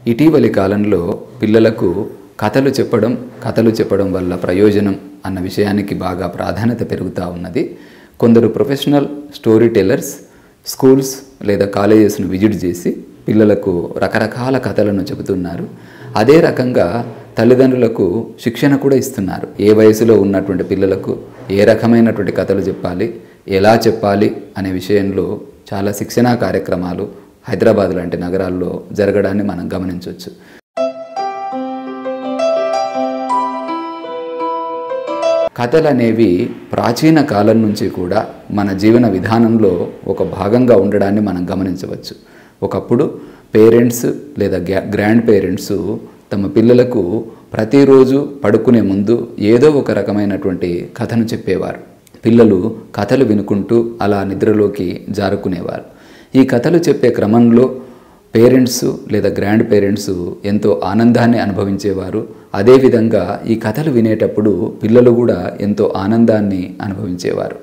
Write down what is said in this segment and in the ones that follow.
ఇటీవలి కాలంలో పిల్లలకు కథలు చెప్పడం కథలు చెప్పడం వల్ల ప్రయోజనం అన్న విషయానికి బాగా ప్రాధాన్యత పెరుగుతూ ఉన్నది కొందరు ప్రొఫెషనల్ స్టోరీ టెల్లర్స్ స్కూల్స్ లేదా కాలేజెస్ను విజిట్ చేసి పిల్లలకు రకరకాల కథలను చెబుతున్నారు అదే రకంగా తల్లిదండ్రులకు శిక్షణ కూడా ఇస్తున్నారు ఏ వయసులో ఉన్నటువంటి పిల్లలకు ఏ రకమైనటువంటి కథలు చెప్పాలి ఎలా చెప్పాలి అనే విషయంలో చాలా శిక్షణా కార్యక్రమాలు హైదరాబాద్ లాంటి నగరాల్లో జరగడాన్ని మనం గమనించవచ్చు కథలు అనేవి ప్రాచీన కాలం నుంచి కూడా మన జీవన విధానంలో ఒక భాగంగా ఉండడాన్ని మనం గమనించవచ్చు ఒకప్పుడు పేరెంట్స్ లేదా గ్రాండ్ పేరెంట్స్ తమ పిల్లలకు ప్రతిరోజు పడుకునే ముందు ఏదో ఒక రకమైనటువంటి కథను చెప్పేవారు పిల్లలు కథలు వినుకుంటూ అలా నిద్రలోకి జారుకునేవారు ఈ కథలు చెప్పే క్రమంలో పేరెంట్స్ లేదా గ్రాండ్ పేరెంట్స్ ఎంతో ఆనందాన్ని అనుభవించేవారు అదేవిధంగా ఈ కథలు వినేటప్పుడు పిల్లలు కూడా ఎంతో ఆనందాన్ని అనుభవించేవారు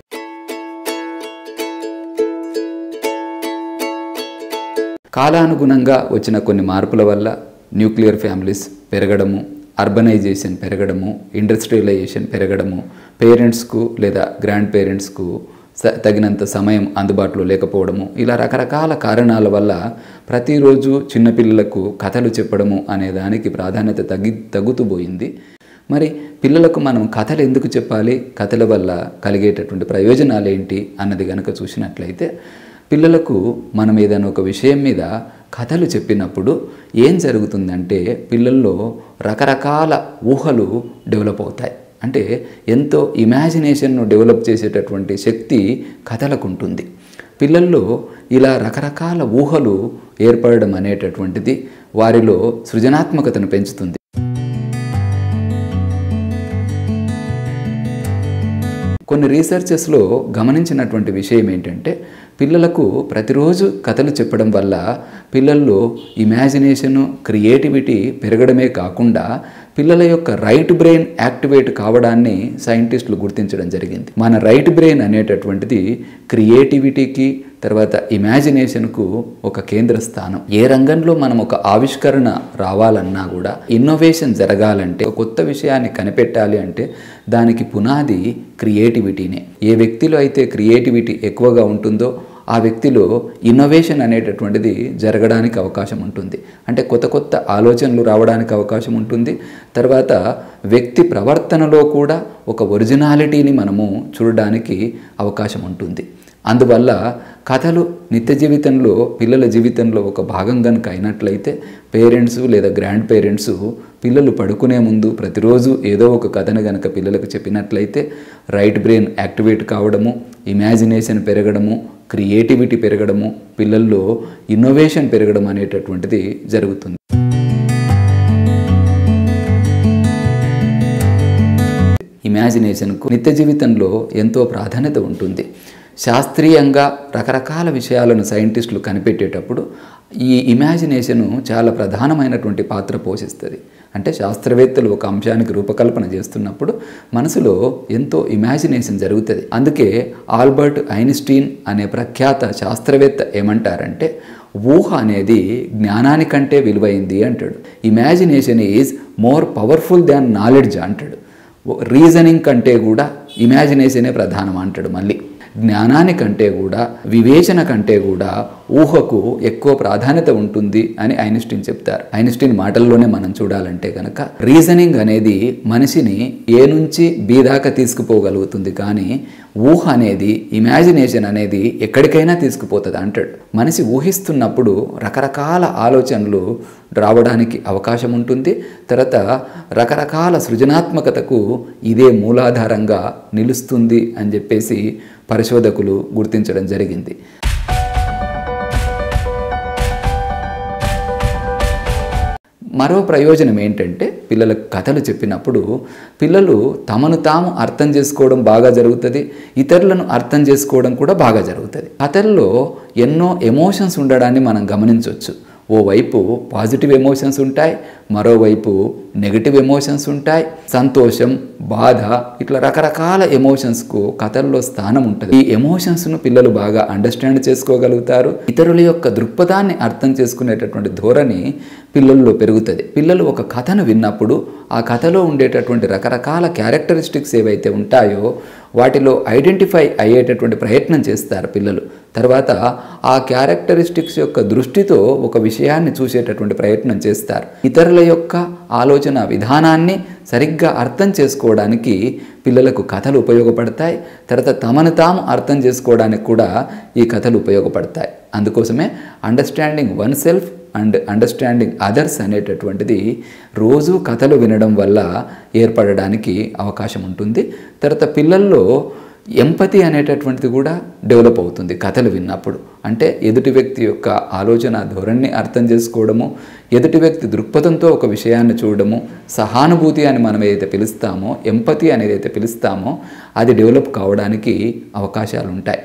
కాలానుగుణంగా వచ్చిన కొన్ని మార్పుల వల్ల న్యూక్లియర్ ఫ్యామిలీస్ పెరగడము అర్బనైజేషన్ పెరగడము ఇండస్ట్రియలైజేషన్ పెరగడము పేరెంట్స్కు లేదా గ్రాండ్ పేరెంట్స్కు స- తగినంత సమయం అందుబాటులో లేకపోవడము ఇలా రకరకాల కారణాల వల్ల ప్రతిరోజు చిన్నపిల్లలకు కథలు చెప్పడము అనే దానికి ప్రాధాన్యత తగ్గి తగ్గుతూ పోయింది మరి పిల్లలకు మనం కథలు ఎందుకు చెప్పాలి కథల వల్ల కలిగేటటువంటి ప్రయోజనాలు ఏంటి అన్నది కనుక చూసినట్లయితే పిల్లలకు మనం ఏదైనా ఒక విషయం మీద కథలు చెప్పినప్పుడు ఏం జరుగుతుందంటే పిల్లల్లో రకరకాల ఊహలు డెవలప్ అవుతాయి అంటే ఎంతో ఇమాజినేషన్ను డెవలప్ చేసేటటువంటి శక్తి కథలకు ఉంటుంది పిల్లల్లో ఇలా రకరకాల ఊహలు ఏర్పడడం అనేటటువంటిది వారిలో సృజనాత్మకతను పెంచుతుంది కొన్ని రీసెర్చెస్లో గమనించినటువంటి విషయం ఏంటంటే పిల్లలకు ప్రతిరోజు కథలు చెప్పడం వల్ల పిల్లల్లో ఇమాజినేషను క్రియేటివిటీ పెరగడమే కాకుండా పిల్లల యొక్క రైట్ బ్రెయిన్ యాక్టివేట్ కావడాన్ని సైంటిస్టులు గుర్తించడం జరిగింది మన రైట్ బ్రెయిన్ అనేటటువంటిది క్రియేటివిటీకి తర్వాత ఇమాజినేషన్కు ఒక కేంద్ర స్థానం ఏ రంగంలో మనం ఒక ఆవిష్కరణ రావాలన్నా కూడా ఇన్నోవేషన్ జరగాలంటే ఒక కొత్త విషయాన్ని కనిపెట్టాలి అంటే దానికి పునాది క్రియేటివిటీనే ఏ వ్యక్తిలో అయితే క్రియేటివిటీ ఎక్కువగా ఉంటుందో ఆ వ్యక్తిలో ఇన్నోవేషన్ అనేటటువంటిది జరగడానికి అవకాశం ఉంటుంది అంటే కొత్త కొత్త ఆలోచనలు రావడానికి అవకాశం ఉంటుంది తర్వాత వ్యక్తి ప్రవర్తనలో కూడా ఒక ఒరిజినాలిటీని మనము చూడడానికి అవకాశం ఉంటుంది అందువల్ల కథలు నిత్య జీవితంలో పిల్లల జీవితంలో ఒక భాగం కనుక అయినట్లయితే పేరెంట్స్ లేదా గ్రాండ్ పేరెంట్స్ పిల్లలు పడుకునే ముందు ప్రతిరోజు ఏదో ఒక కథను కనుక పిల్లలకు చెప్పినట్లయితే రైట్ బ్రెయిన్ యాక్టివేట్ కావడము ఇమాజినేషన్ పెరగడము క్రియేటివిటీ పెరగడము పిల్లల్లో ఇన్నోవేషన్ పెరగడం అనేటటువంటిది జరుగుతుంది ఇమాజినేషన్కు నిత్య జీవితంలో ఎంతో ప్రాధాన్యత ఉంటుంది శాస్త్రీయంగా రకరకాల విషయాలను సైంటిస్టులు కనిపెట్టేటప్పుడు ఈ ఇమాజినేషను చాలా ప్రధానమైనటువంటి పాత్ర పోషిస్తుంది అంటే శాస్త్రవేత్తలు ఒక అంశానికి రూపకల్పన చేస్తున్నప్పుడు మనసులో ఎంతో ఇమాజినేషన్ జరుగుతుంది అందుకే ఆల్బర్ట్ ఐన్స్టీన్ అనే ప్రఖ్యాత శాస్త్రవేత్త ఏమంటారంటే ఊహ అనేది జ్ఞానానికంటే విలువైంది అంటాడు imagination is more powerful than knowledge అంటాడు రీజనింగ్ కంటే కూడా ఇమాజినేషనే ప్రధానం అంటాడు మళ్ళీ జ్ఞానానికంటే కూడా వివేచన కంటే కూడా ఊహకు ఎక్కువ ప్రాధాన్యత ఉంటుంది అని ఐన్స్టీన్ చెప్తారు ఐన్స్టీన్ మాటల్లోనే మనం చూడాలంటే కనుక రీజనింగ్ అనేది మనిషిని ఏ నుంచి బి దాకా తీసుకుపోగలుగుతుంది కానీ ఊహ అనేది ఇమాజినేషన్ అనేది ఎక్కడికైనా తీసుకుపోతుంది అంటాడు మనిషి ఊహిస్తున్నప్పుడు రకరకాల ఆలోచనలు రావడానికి అవకాశం ఉంటుంది తర్వాత రకరకాల సృజనాత్మకతకు ఇదే మూలాధారంగా నిలుస్తుంది అని చెప్పేసి పరిశోధకులు గుర్తించడం జరిగింది మరో ప్రయోజనం ఏంటంటే పిల్లలకు కథలు చెప్పినప్పుడు పిల్లలు తమను తాము అర్థం చేసుకోవడం బాగా జరుగుతుంది ఇతరులను అర్థం చేసుకోవడం కూడా బాగా జరుగుతుంది కథల్లో ఎన్నో ఎమోషన్స్ ఉండడాన్ని మనం గమనించవచ్చు ఓవైపు పాజిటివ్ ఎమోషన్స్ ఉంటాయి మరోవైపు నెగటివ్ ఎమోషన్స్ ఉంటాయి సంతోషం బాధ ఇట్లా రకరకాల ఎమోషన్స్కు కథల్లో స్థానం ఉంటుంది ఈ ఎమోషన్స్ను పిల్లలు బాగా అండర్స్టాండ్ చేసుకోగలుగుతారు ఇతరుల యొక్క దృక్పథాన్ని అర్థం చేసుకునేటటువంటి ధోరణి పిల్లల్లో పెరుగుతుంది పిల్లలు ఒక కథను విన్నప్పుడు ఆ కథలో ఉండేటటువంటి రకరకాల క్యారెక్టరిస్టిక్స్ ఏవైతే ఉంటాయో వాటిలో ఐడెంటిఫై అయ్యేటటువంటి ప్రయత్నం చేస్తారు పిల్లలు తర్వాత ఆ క్యారెక్టరిస్టిక్స్ యొక్క దృష్టితో ఒక విషయాన్ని చూసేటటువంటి ప్రయత్నం చేస్తారు ఇతరుల యొక్క ఆలోచన విధానాన్ని సరిగ్గా అర్థం చేసుకోవడానికి పిల్లలకు కథలు ఉపయోగపడతాయి తర్వాత తమను తాము అర్థం చేసుకోవడానికి కూడా ఈ కథలు ఉపయోగపడతాయి అందుకోసమే understanding oneself and understanding others అనేటటువంటిది రోజు కథలు వినడం వల్ల ఏర్పడడానికి అవకాశం ఉంటుంది తర్వాత పిల్లల్లో ఎంపతి అనేటటువంటిది కూడా డెవలప్ అవుతుంది కథలు విన్నప్పుడు అంటే ఎదుటి వ్యక్తి యొక్క ఆలోచన ధోరణిని అర్థం చేసుకోవడము ఎదుటి వ్యక్తి దృక్పథంతో ఒక విషయాన్ని చూడడము సహానుభూతి అని మనం ఏదైతే పిలుస్తామో ఎంపతి అనేది అయితే పిలుస్తామో అది డెవలప్ కావడానికి అవకాశాలు ఉంటాయి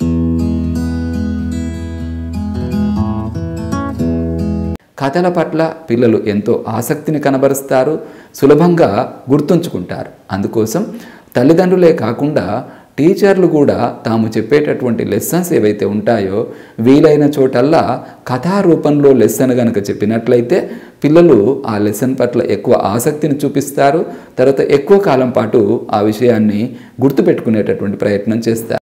కథల పట్ల పిల్లలు ఎంతో ఆసక్తిని కనబరుస్తారు సులభంగా గుర్తుంచుకుంటారు అందుకోసం తల్లిదండ్రులే కాకుండా టీచర్లు కూడా తాము చెప్పేటటువంటి లెసన్స్ ఏవైతే ఉంటాయో వీలైన చోటల్లా కథా రూపంలో లెసన్ కనుక చెప్పినట్లయితే పిల్లలు ఆ లెసన్ పట్ల ఎక్కువ ఆసక్తిని చూపిస్తారు తర్వాత ఎక్కువ కాలం పాటు ఆ విషయాన్ని గుర్తుపెట్టుకునేటటువంటి ప్రయత్నం చేస్తారు